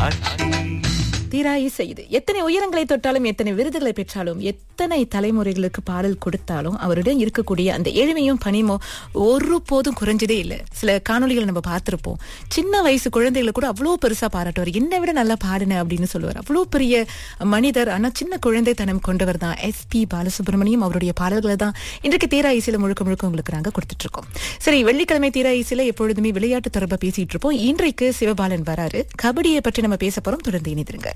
ஆட்சி தீராயி செய்து எத்தனை உயரங்களை தொட்டாலும் எத்தனை விருதுகளை பெற்றாலும் எத்தனை தலைமுறைகளுக்கு பாடல் கொடுத்தாலும் அவரிடம் இருக்கக்கூடிய அந்த எளிமையும் பணிமோ ஒரு போதும் குறைஞ்சதே இல்லை சில காணொளிகளை நம்ம பார்த்திருப்போம் சின்ன வயசு குழந்தைகளை கூட அவ்வளோ பெருசா பாராட்டுவார் என்னை விட நல்லா பாடின அப்படின்னு சொல்லுவார் அவ்வளோ பெரிய மனிதர் ஆனா சின்ன குழந்தைத்தனம் கொண்டவர் தான் எஸ் பி பாலசுப்ரமணியம் அவருடைய பாடல்களை தான் இன்றைக்கு தீரா இசையில முழுக்க முழுக்க உங்களுக்கு நாங்க கொடுத்துட்டு இருக்கோம் சரி வெள்ளிக்கிழமை தீரா இசையில எப்பொழுதுமே விளையாட்டு தொடர்பா பேசிட்டு இருப்போம் இன்றைக்கு சிவபாலன் வராரு கபடியை பற்றி நம்ம பேச போறோம் தொடர்ந்து இணைந்திருங்கள்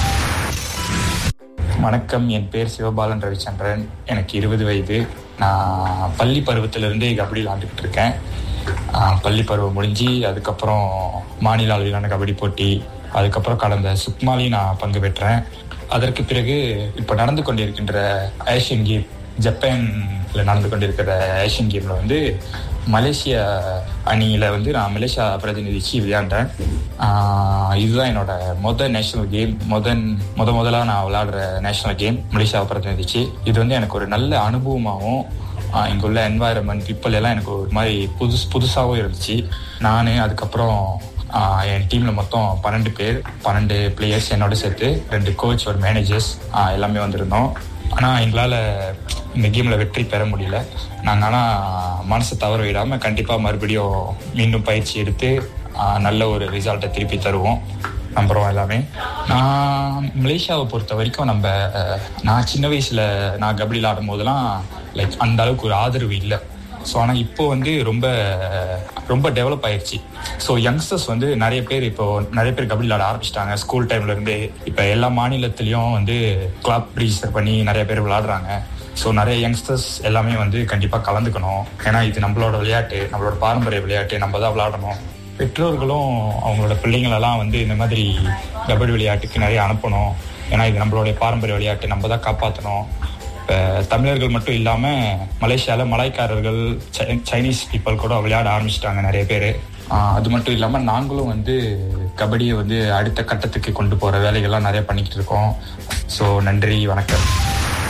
வணக்கம் என் பேர் சிவபாலன் ரவிச்சந்திரன் எனக்கு இருபது வயது நான் பள்ளி பருவத்திலிருந்தே கபடி விளாண்டுக்கிட்டு இருக்கேன் ஆஹ் பள்ளி பருவம் முடிஞ்சு அதுக்கப்புறம் மாநில அளவிலான கபடி போட்டி அதுக்கப்புறம் கடந்த சுக்மாலையும் நான் பங்கு பெற்றேன் அதற்கு பிறகு இப்போ நடந்து கொண்டிருக்கின்ற ஏஷியன் கேம் ஜப்பான்ல நடந்து கொண்டிருக்கிற ஏஷியன் கேம்ல வந்து மலேசியா அணியில வந்து நான் மலேசியா பிரதிநிதிச்சு விளையாண்டேன் ஆஹ் இதுதான் என்னோட மொதல் நேஷனல் கேம் முதன் முத முதலா நான் விளையாடுற நேஷனல் கேம் மலேசியாவை பிரதிநிதிச்சு இது வந்து எனக்கு ஒரு நல்ல அனுபவமாகவும் ஆஹ் இங்க உள்ள என்வாயரன்மெண்ட் பீப்புள் எல்லாம் எனக்கு ஒரு மாதிரி புதுசு புதுசாகவும் இருந்துச்சு நான் அதுக்கப்புறம் ஆஹ் என் டீம்ல மொத்தம் பன்னெண்டு பேர் பன்னெண்டு பிளேயர்ஸ் என்னோட சேர்த்து ரெண்டு கோச் ஒரு மேனேஜர்ஸ் எல்லாமே வந்திருந்தோம் ஆனா எங்களால இந்த கேம்ல வெற்றி பெற முடியல நாங்க ஆனா மனசை தவற விடாம கண்டிப்பா மறுபடியும் மீண்டும் பயிற்சி எடுத்து ஆஹ் நல்ல ஒரு ரிசல்ட்டை திருப்பி தருவோம் நம்புறோம் எல்லாமே நான் மலேசியாவை பொறுத்த வரைக்கும் நம்ம அஹ், நான் சின்ன வயசுல நான் கபடி விளாடும் போதெல்லாம் லைக் அந்த அளவுக்கு ஒரு ஆதரவு இல்லை ஸோ ஆனால் இப்போ வந்து ரொம்ப ரொம்ப டெவலப் ஆயிடுச்சு ஸோ யங்ஸ்டர்ஸ் வந்து நிறைய பேர் இப்போ நிறைய பேர் கபடி விளாட ஆரம்பிச்சிட்டாங்க ஸ்கூல் டைம்ல இருந்து இப்போ எல்லா மாநிலத்திலையும் வந்து கிளப் ரிஜிஸ்டர் பண்ணி நிறைய பேர் விளாடுறாங்க ஸோ நிறைய யங்ஸ்டர்ஸ் எல்லாமே வந்து கண்டிப்பாக கலந்துக்கணும் ஏன்னா இது நம்மளோட விளையாட்டு நம்மளோட பாரம்பரிய விளையாட்டு நம்ம தான் விளையாடணும் பெற்றோர்களும் அவங்களோட பிள்ளைங்களெல்லாம் வந்து இந்த மாதிரி கபடி விளையாட்டுக்கு நிறைய அனுப்பணும் ஏன்னா இது நம்மளுடைய பாரம்பரிய விளையாட்டு நம்ம தான் காப்பாற்றணும் இப்போ தமிழர்கள் மட்டும் இல்லாமல் மலேசியாவில் மலாய்க்காரர்கள் சை- சைனீஸ் பீப்புள் கூட விளையாட ஆரம்பிச்சிட்டாங்க நிறைய பேர் அது மட்டும் இல்லாமல் நாங்களும் வந்து கபடியை வந்து அடுத்த கட்டத்துக்கு கொண்டு போகிற வேலைகள்லாம் நிறைய பண்ணிக்கிட்டு இருக்கோம் ஸோ நன்றி வணக்கம்